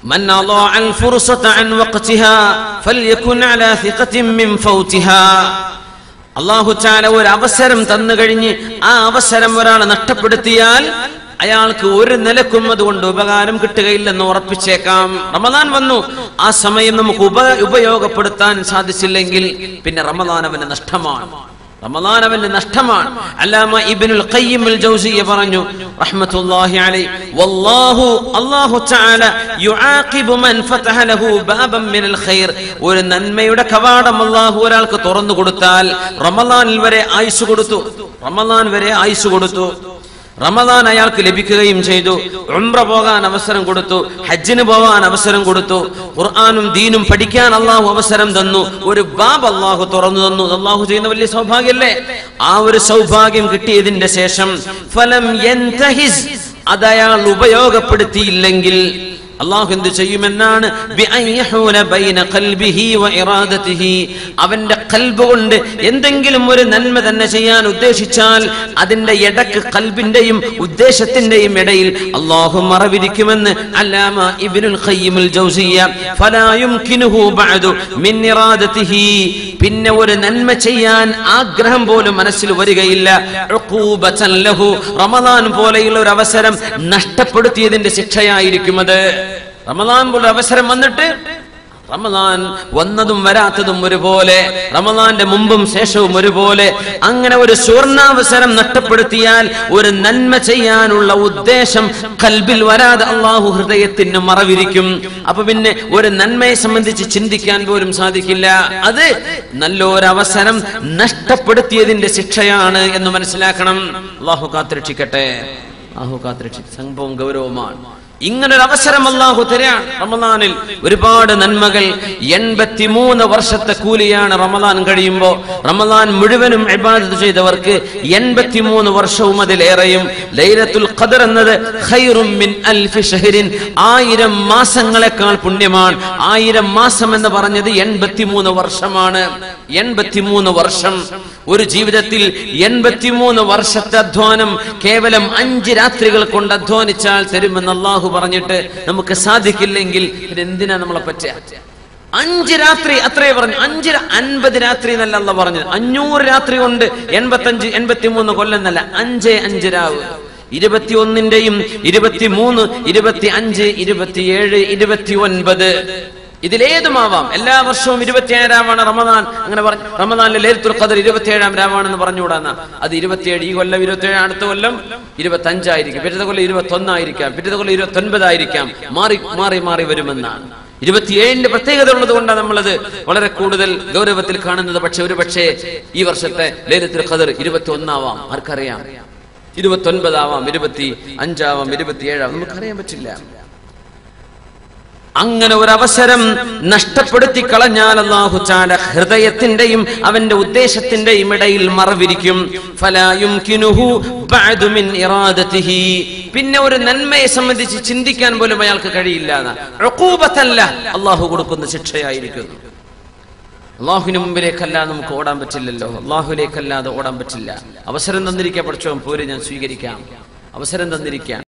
من أضاع الفرصة عن وقتها فليكن على ثقة من فوتها അള്ളാഹു ചാല ഒരു അവസരം തന്നു കഴിഞ്ഞ് ആ അവസരം ഒരാൾ നഷ്ടപ്പെടുത്തിയാൽ അയാൾക്ക് ഒരു നിലക്കും അതുകൊണ്ട് ഉപകാരം കിട്ടുകയില്ലെന്ന് ഉറപ്പിച്ചേക്കാം റമദാൻ വന്നു ആ സമയം നമുക്ക് ഉപ ഉപയോഗപ്പെടുത്താൻ സാധിച്ചില്ലെങ്കിൽ പിന്നെ റമദാൻ അവന് നഷ്ടമാണ് റമദാൻ അവന്റെ നഷ്ടമാണ് അല്ലാമ ഇബ്നുൽ ഖയ്യിമുൽ ജൗസിയ പറഞ്ഞു റഹ്മത്തുള്ളാഹി അലൈഹി വല്ലാഹു അല്ലാഹു തആല യുആഖിബു മൻ ഫതഹ ലഹു ബാബൻ മിനൽ ഖൈർ ഒരു നന്മയുടെ കവാടം അല്ലാഹു ഒരാൾക്ക് തുറന്നു കൊടുത്താൽ റമദാനിൽ വരെ ആയുസ് കൊടുത്തു റമദാൻ വരെ ആയുസ് കൊടുത്തു റമദാൻ അയാൾക്ക് ലഭിക്കുകയും ചെയ്തു ഉംറ പോകാൻ അവസരം കൊടുത്തു ഹജ്ജിന് പോകാൻ അവസരം കൊടുത്തു ഖുർആാനും ദീനും പഠിക്കാൻ അള്ളാഹു അവസരം തന്നു ഒരു ബാബ് അള്ളാഹു തുറന്നു തന്നു അള്ളാഹു ചെയ്യുന്ന വലിയ സൗഭാഗ്യല്ലേ ആ ഒരു സൗഭാഗ്യം കിട്ടിയതിന്റെ ശേഷം ഫലം യന്തഹിസ് അത് അയാൾ ഉപയോഗപ്പെടുത്തിയില്ലെങ്കിൽ അള്ളാഹു എന്ത് ചെയ്യുമെന്നാണ് ബിഅൻ യഹൂല ബൈന ഖൽബിഹി വ ഇറാദതിഹി. അവന്റെ കൽബ് കൊണ്ട് എന്തെങ്കിലും ഒരു നന്മ തന്നെ ചെയ്യാൻ ഉദ്ദേശിച്ചാൽ അതിന്റെ ഇടക്ക് കൽബിന്റെയും ഉദ്ദേശത്തിന്റെയും ഇടയിൽ അള്ളാഹു മറവിരിക്കുമെന്ന് അല്ലാമ ഇബ്നുൽ ഖയ്യിമുൽ ജൗസിയ ഫലാ യുംകിനുഹു ബഅദു മിൻ ഇറാദതിഹി പിന്നെ ഒരു നന്മ ചെയ്യാൻ ആഗ്രഹം പോലും മനസ്സിൽ വരികയില്ല ഉഖൂബതൻ ലഹു റമദാൻ പോലെയുള്ള ഒരു അവസരം നഷ്ടപ്പെടുത്തിയതിന്റെ ശിക്ഷയായിരിക്കും അത് റമദാൻ പോലെ അവസരം വന്നിട്ട് റമദാൻ വന്നതും വരാത്തതും ഒരുപോലെ റമദാന്റെ മുമ്പും ശേഷവും ഒരുപോലെ അങ്ങനെ ഒരു സുവർണാവസരം നഷ്ടപ്പെടുത്തിയാൽ ഒരു നന്മ ചെയ്യാനുള്ള ഉദ്ദേശം കൽബിൽ വരാതെ അള്ളാഹു ഹൃദയത്തിന് മറവിരിക്കും അപ്പൊ പിന്നെ ഒരു നന്മയെ സംബന്ധിച്ച് ചിന്തിക്കാൻ പോലും സാധിക്കില്ല അത് നല്ലൊരവസരം നഷ്ടപ്പെടുത്തിയതിന്റെ ശിക്ഷയാണ് എന്ന് മനസ്സിലാക്കണം അള്ളാഹു കാത്തിരക്ഷിക്കട്ടെ അള്ളാഹു കാത്തിരക്ഷിക്കും സംഭവം ഗൗരവമാണ് ഇങ്ങനൊരു അവസരം അള്ളാഹു തരാണ് റമദാനിൽ ഒരുപാട് നന്മകൾ എൺപത്തിമൂന്ന് വർഷത്തെ കൂലിയാണ് റമദാൻ കഴിയുമ്പോ റമദാൻ മുഴുവനും ഇബാദത്ത് ചെയ്തവർക്ക് എൺപത്തിമൂന്ന് വർഷവും അതിലേറെയും ലൈലത്തുൽ ഖദർ എന്നത് ഖൈറും മിൻ അൽഫി ഷഹരിൻ ആയിരം മാസങ്ങളെക്കാൾ പുണ്യമാണ് ആയിരം മാസം എന്ന് പറഞ്ഞത് എൺപത്തിമൂന്ന് വർഷമാണ് എൺപത്തിമൂന്ന് വർഷം ഒരു ജീവിതത്തിൽ എൺപത്തിമൂന്ന് വർഷത്തെ അധ്വാനം കേവലം അഞ്ച് രാത്രികൾ കൊണ്ട് അധ്വാനിച്ചാൽ തരുമെന്ന് അള്ളാഹു പറഞ്ഞിട്ട് നമുക്ക് സാധിക്കില്ലെങ്കിൽ പിന്നെ എന്തിനാ നമ്മളെ പറ്റുക അഞ്ച് രാത്രി അത്രേ പറഞ്ഞു അഞ്ച് ര- അൻപത് രാത്രി എന്നല്ല അല്ല പറഞ്ഞത് അഞ്ഞൂറ് രാത്രി കൊണ്ട് എൺപത്തഞ്ച് എൺപത്തിമൂന്ന് കൊല്ലം എന്നല്ല അഞ്ച് അഞ്ച് രാവ് ഇരുപത്തിയൊന്നിന്റെയും ഇരുപത്തിമൂന്ന് ഇരുപത്തി അഞ്ച് ഇരുപത്തിയേഴ് ഇരുപത്തി ഒൻപത് ഇതിലേതുമാവാം എല്ലാ വർഷവും ഇരുപത്തിയേഴ് രാവാണ് റമദാൻ അങ്ങനെ പറഞ്ഞു റമദാനിലെ ലേലത്തുൽ ഖദർ ഇരുപത്തിയേഴാം രാവാണെന്ന് പറഞ്ഞുകൂടാന്ന അത് ഇരുപത്തിയേഴ് ഈ കൊല്ലം ഇരുപത്തിയേഴ് അടുത്ത കൊല്ലം ഇരുപത്തി അഞ്ചായിരിക്കും പിറ്റത്തെ കൊല്ലം ഇരുപത്തി ഒന്നായിരിക്കാം പിറ്റത്തെ കൊല്ലം ഇരുപത്തി ഒൻപതായിരിക്കാം മാറി മാറി മാറി വരുമെന്നാണ് ഇരുപത്തിയേഴിന്റെ പ്രത്യേകത ഉള്ളത് കൊണ്ടാണ് നമ്മളത് വളരെ കൂടുതൽ ഗൗരവത്തിൽ കാണുന്നത് പക്ഷെ ഒരു പക്ഷേ ഈ വർഷത്തെ ലേലത്തുൽ ഖദർ ഇരുപത്തി ഒന്നാവാം ആർക്കറിയാം ഇരുപത്തി ഒൻപതാവാം ഇരുപത്തി അഞ്ചാവാം ഇരുപത്തിയേഴാവാം നമുക്കറിയാൻ പറ്റില്ല അങ്ങനെ ഒരു അവസരം നഷ്ടപ്പെടുത്തി കളഞ്ഞാൽ അള്ളാഹു ചാല ഹൃദയത്തിന്റെയും അവന്റെ ഉദ്ദേശത്തിന്റെയും ഇടയിൽ മറവിരിക്കും ഫലാ യുംകിനുഹു ബഅദു മിൻ ഇറാദതിഹി. പിന്നെ ഒരു നന്മയെ സംബന്ധിച്ച് ചിന്തിക്കാൻ പോലും അയാൾക്ക് കഴിയില്ല ഉഖൂബത്തല്ല അള്ളാഹു കൊടുക്കുന്ന ശിക്ഷയായിരിക്കുന്നു അള്ളാഹുവിന് മുമ്പിലേക്കല്ല നമുക്ക് ഓടാൻ പറ്റില്ലല്ലോ അള്ളാഹുലേക്കല്ലാതെ ഓടാൻ പറ്റില്ല അവസരം തന്നിരിക്കാൻ പഠിച്ചോ പോര് ഞാൻ സ്വീകരിക്കാം അവസരം തന്നിരിക്കാൻ